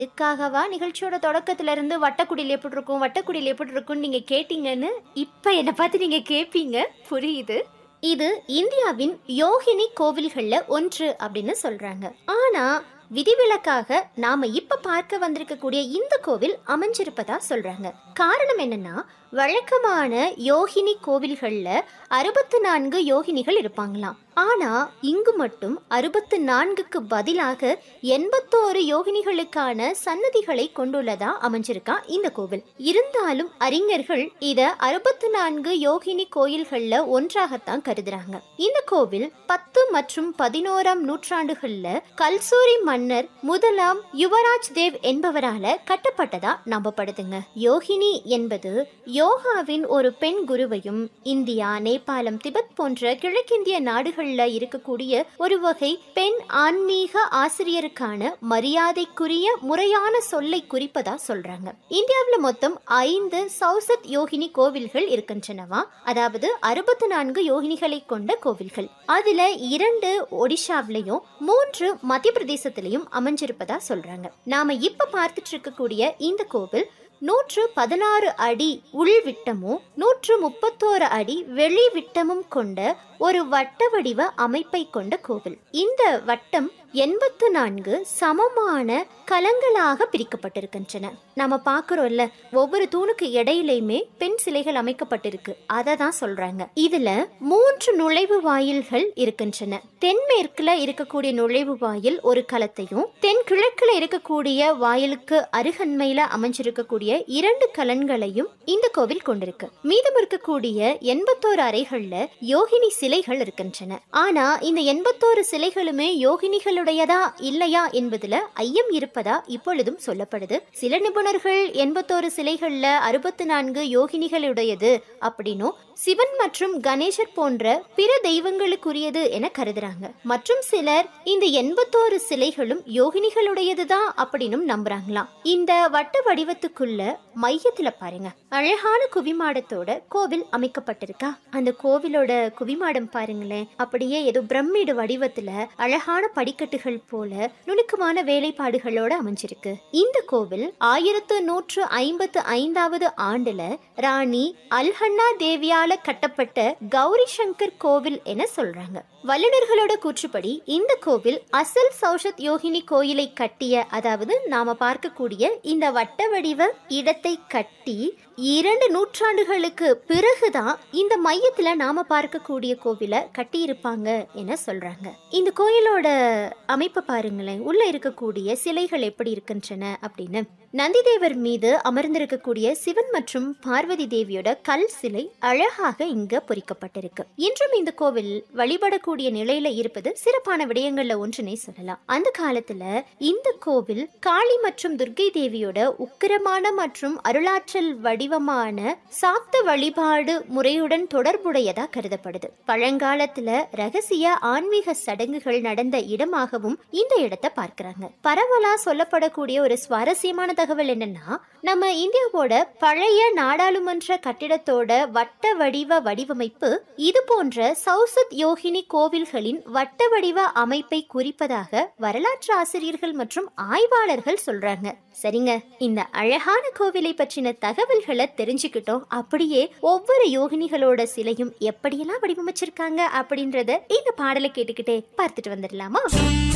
இதுக்காகவா நிகழ்ச்சியோட தொடக்கத்துல இருந்து வட்டக்குடியில் எப்படி இருக்கும் வட்டக்குடியில் எப்படி இருக்கும்னு நீங்க கேட்டீங்கன்னு இப்ப என்ன பார்த்து நீங்க கேட்பீங்க புரியுது இது இந்தியாவின் யோகினி கோவில்கள்ல ஒன்று அப்படின்னு சொல்றாங்க ஆனா விதிவிலக்காக நாம இப்ப பார்க்க வந்திருக்கக்கூடிய இந்த கோவில் அமைஞ்சிருப்பதா சொல்றாங்க காரணம் என்னன்னா வழக்கமான யோகினி கோவில்கள்ல அறுபத்து நான்கு யோகினிகள் இருப்பாங்களாம் ஆனா இங்கு மட்டும் அறுபத்து நான்குக்கு பதிலாக எண்பத்தோரு யோகினிகளுக்கான சன்னதிகளை கொண்டுள்ளதா அமைஞ்சிருக்கா இந்த கோவில் இருந்தாலும் அறிஞர்கள் இத அறுபத்து நான்கு யோகினி கோயில்கள்ல ஒன்றாகத்தான் கருதுறாங்க இந்த கோவில் பத்து மற்றும் பதினோராம் நூற்றாண்டுகள்ல கல்சூரி மன்னர் முதலாம் யுவராஜ் தேவ் என்பவரால கட்டப்பட்டதா நம்பப்படுதுங்க யோகினி என்பது யோகாவின் ஒரு பெண் குருவையும் இந்தியா நேபாளம் திபெத் போன்ற கிழக்கிந்திய நாடுகள்ல இருக்கக்கூடிய ஒரு வகை பெண் ஆன்மீக ஆசிரியருக்கான மரியாதைக்குரிய முறையான சொல்லை குறிப்பதா சொல்றாங்க இந்தியாவுல மொத்தம் ஐந்து சௌசத் யோகினி கோவில்கள் இருக்கின்றனவா அதாவது அறுபத்தி நான்கு யோகினிகளை கொண்ட கோவில்கள் அதுல இரண்டு ஒடிஷாவிலையும் மூன்று மத்திய பிரதேசத்திலையும் அமைஞ்சிருப்பதா சொல்றாங்க நாம இப்ப பார்த்துட்டு இருக்கக்கூடிய இந்த கோவில் நூற்று பதினாறு அடி உள் விட்டமும் நூற்று முப்பத்தோரு அடி வெளி விட்டமும் கொண்ட ஒரு வட்ட வடிவ அமைப்பை கொண்ட கோவில் இந்த வட்டம் எண்பத்து நான்கு சமமான கலங்களாக பிரிக்கப்பட்டிருக்கின்றன நாம பாக்குறோம்ல ஒவ்வொரு தூணுக்கு இடையிலையுமே பெண் சிலைகள் அமைக்கப்பட்டிருக்கு அதை தான் சொல்றாங்க இதுல மூன்று நுழைவு வாயில்கள் இருக்கின்றன தென்மேற்குல இருக்கக்கூடிய நுழைவு வாயில் ஒரு களத்தையும் தென் கிழக்குல இருக்கக்கூடிய வாயிலுக்கு அருகன்மையில அமைஞ்சிருக்கக்கூடிய இரண்டு கலன்களையும் இந்த கோவில் கொண்டிருக்கு மீதம் இருக்கக்கூடிய எண்பத்தோரு அறைகள்ல யோகினி சிலைகள் இருக்கின்றன ஆனா இந்த எண்பத்தோரு சிலைகளுமே யோகினிகளுடையதா இல்லையா என்பதுல ஐயம் இருப்பதா இப்பொழுதும் சொல்லப்படுது சில நிபுணர்கள் எண்பத்தோரு சிலைகள்ல அறுபத்தி நான்கு யோகினிகளுடையது அப்படின்னும் சிவன் மற்றும் கணேசர் போன்ற பிற தெய்வங்களுக்குரியது என கருதுறாங்க மற்றும் சிலர் இந்த எண்பத்தோரு சிலைகளும் யோகினிகளுடையதுதான் அப்படின்னும் நம்புறாங்களாம் இந்த வட்ட வடிவத்துக்குள்ள மையத்துல பாருங்க அழகான குவிமாடத்தோட கோவில் அமைக்கப்பட்டிருக்கா அந்த கோவிலோட குவிமாடம் பாருங்களேன் அப்படியே ஏதோ பிரமிடு வடிவத்துல அழகான படிக்கட்டுகள் போல நுணுக்கமான வேலைப்பாடுகளோட அமைஞ்சிருக்கு இந்த கோவில் ஆயிரத்து நூற்று ஐம்பத்து ஐந்தாவது ஆண்டுல ராணி அல்ஹன்னா தேவியால கட்டப்பட்ட கௌரி சங்கர் கோவில் என சொல்றாங்க வல்லுநர்களோட கூற்றுப்படி இந்த கோவில் அசல் சௌஷத் யோகினி கோயிலை கட்டிய அதாவது நாம பார்க்கக்கூடிய இந்த வட்ட வடிவ இடத்தை கட்டி இரண்டு நூற்றாண்டுகளுக்கு பிறகுதான் இந்த மையத்துல நாம பார்க்கக்கூடிய கோவிலை கட்டியிருப்பாங்க என சொல்றாங்க இந்த கோயிலோட அமைப்பை பாருங்களேன் உள்ள இருக்கக்கூடிய சிலைகள் எப்படி இருக்கின்றன அப்படின்னு நந்திதேவர் மீது அமர்ந்திருக்கக்கூடிய சிவன் மற்றும் பார்வதி தேவியோட கல் சிலை அழகாக இங்க பொறிக்கப்பட்டிருக்கு இன்றும் இந்த கோவில் வழிபடக்கூடிய நிலையில இருப்பது சிறப்பான விடயங்கள்ல ஒன்றுனே சொல்லலாம் அந்த காலத்துல இந்த கோவில் காளி மற்றும் துர்க்கை தேவியோட உக்கிரமான மற்றும் அருளாற்றல் வடிவமான சாக்த வழிபாடு முறையுடன் தொடர்புடையதா கருதப்படுது பழங்காலத்துல ரகசிய ஆன்மீக சடங்குகள் நடந்த இடமாகவும் இந்த இடத்தை பார்க்கறாங்க பரவலா சொல்லப்படக்கூடிய ஒரு சுவாரஸ்யமான தகவல் என்னன்னா நம்ம இந்தியாவோட பழைய நாடாளுமன்ற கட்டிடத்தோட வட்ட வடிவ வடிவமைப்பு இது போன்ற சௌசத் யோகினி கோவில்களின் வட்ட வடிவ அமைப்பை குறிப்பதாக வரலாற்று ஆசிரியர்கள் மற்றும் ஆய்வாளர்கள் சொல்றாங்க சரிங்க இந்த அழகான கோவிலை பற்றின தகவல்களை தெரிஞ்சுக்கிட்டோம் அப்படியே ஒவ்வொரு யோகினிகளோட சிலையும் எப்படியெல்லாம் வடிவமைச்சிருக்காங்க அப்படின்றத இந்த பாடலை கேட்டுக்கிட்டே பார்த்துட்டு வந்துடலாமா